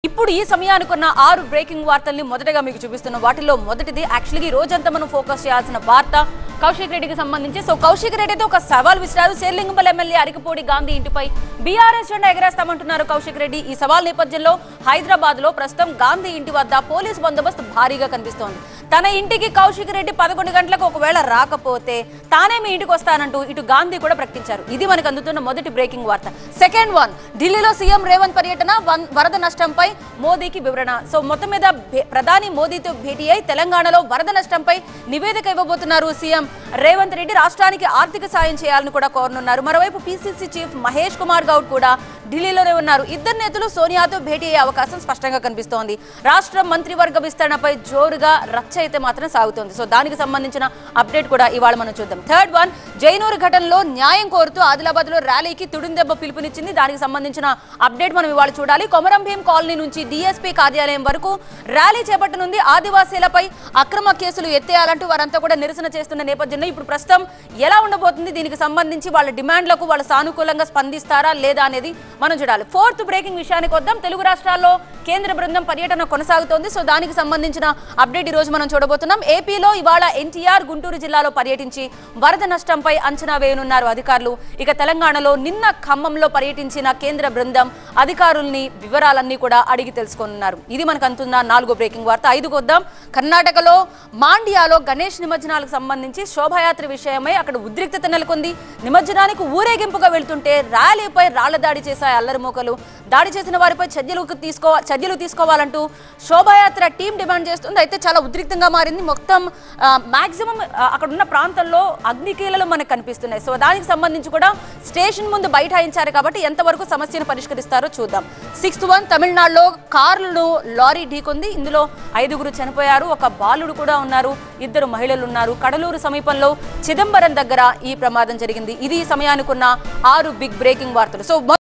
ఇప్పుడు ఈ సమయానికి ఉన్న ఆరు బ్రేకింగ్ వార్తల్ని మొదటగా మీకు చూపిస్తున్నాం వాటిలో మొదటిది యాక్చువల్గా ఈ రోజంతా మనం ఫోకస్ చేయాల్సిన వార్త కౌశిక్ రెడ్డికి సంబంధించి సో కౌశిక్ రెడ్డి అయితే ఒక సవాల్ విసిరారు శేర్లింగంపల్ ఎమ్మెల్యే అరికపూడి గాంధీ ఇంటిపై బీఆర్ఎస్ జెండా ఎగరేస్తామంటున్నారు కౌశిక్ రెడ్డి ఈ సవాల్ నేపథ్యంలో హైదరాబాద్ లో ప్రస్తుతం గాంధీ ఇంటి వద్ద పోలీస్ బందోబస్తు భారీగా కనిపిస్తోంది తన ఇంటికి కౌశిక్ రెడ్డి పదకొండు గంటలకు ఒకవేళ రాకపోతే తానే మీ ఇంటికి వస్తానంటూ ఇటు గాంధీ కూడా ప్రకటించారు ఇది మనకు అందుతున్న మొదటి బ్రేకింగ్ వార్త సెకండ్ వన్ ఢిల్లీలో సీఎం రేవంత్ పర్యటన వన్- వరద నష్టంపై మోదీకి వివరణ సో మొత్తం మీద భే- ప్రధాని మోదీతో భేటీ అయి తెలంగాణలో వరద నష్టంపై నివేదిక ఇవ్వబోతున్నారు సీఎం రేవంత్ రెడ్డి రాష్ట్రానికి ఆర్థిక సాయం చేయాలని కూడా కోరనున్నారు మరోవైపు పీసీసీ చీఫ్ మహేష్ కుమార్ గౌడ్ కూడా ఢిల్లీలోనే ఉన్నారు ఇద్దరు నేతలు సోనియాతో భేటీ అయ్యే అవకాశం స్పష్టంగా కనిపిస్తోంది రాష్ట్ర మంత్రివర్గ విస్తరణపై జోరుగా రచ్చ అయితే మాత్రం సాగుతోంది సో దానికి సంబంధించిన అప్డేట్ కూడా ఇవాళ మనం చూద్దాం థర్డ్ వన్ జైనూరు ఘటనలో న్యాయం కోరుతూ ఆదిలాబాద్ లో ర్యాలీకి తుడుందెబ్బ పిలుపునిచ్చింది దానికి సంబంధించిన అప్డేట్ మనం ఇవాళ చూడాలి కొమరం భీం కాలనీ నుంచి డిఎస్పీ కార్యాలయం వరకు ర్యాలీ చేపట్టనుంది ఆదివాసీలపై అక్రమ కేసులు ఎత్తేయాలంటూ వారంతా కూడా నిరసన చేస్తున్న నేపథ్యంలో ఇప్పుడు ప్రస్తుతం ఎలా ఉండబోతుంది దీనికి సంబంధించి వాళ్ళ డిమాండ్లకు వాళ్ళు సానుకూలంగా స్పందిస్తారా లేదా అనేది మనం చూడాలి ఫోర్త్ బ్రేకింగ్ విషయానికి వద్దాం తెలుగు రాష్ట్రాల్లో కేంద్ర బృందం పర్యటన కొనసాగుతోంది సో దానికి సంబంధించిన అప్డేట్ ఈ రోజు మనం చూడబోతున్నాం ఏపీలో ఇవాళ ఎన్టీఆర్ గుంటూరు జిల్లాలో పర్యటించి వరద నష్టంపై అంచనా వేయనున్నారు అధికారులు ఇక తెలంగాణలో నిన్న ఖమ్మంలో పర్యటించిన కేంద్ర బృందం అధికారుల్ని వివరాలన్నీ కూడా అడిగి తెలుసుకోనున్నారు ఇది మనకు అంతున్న నాలుగో బ్రేకింగ్ వార్త ఐదుకు వద్దాం కర్ణాటకలో మాండియాలో గణేష్ నిమజ్జనాలకు సంబంధించి శోభాయాత్ర విషయమై అక్కడ ఉద్రిక్తత నెలకొంది నిమజ్జనానికి ఊరేగింపుగా వెళ్తుంటే ర్యాలీపై రాళ్ల దాడి చేశాయి అల్లరిమోకలు దాడి చేసిన వారిపై చర్యలు తీసుకో చర్యలు తీసుకోవాలంటూ శోభాయాత్ర టీం డిమాండ్ చేస్తుంది అయితే చాలా ఉద్రిక్తంగా మారింది మొత్తం మాక్సిమం అక్కడ ఉన్న ప్రాంతంలో అగ్నికీలలు మనకు కనిపిస్తున్నాయి సో దానికి సంబంధించి కూడా స్టేషన్ ముందు బైఠాయించారు కాబట్టి ఎంతవరకు సమస్యను పరిష్కరిస్తారో చూద్దాం సిక్స్త్ వన్ తమిళనాడులో కార్లను లారీ ఢీకొంది ఇందులో ఐదుగురు చనిపోయారు ఒక బాలుడు కూడా ఉన్నారు ఇద్దరు మహిళలు ఉన్నారు కడలూరు సమీపంలో చిదంబరం దగ్గర ఈ ప్రమాదం జరిగింది ఇది ఈ సమయానికి ఉన్న ఆరు బిగ్ బ్రేకింగ్ వార్తలు సో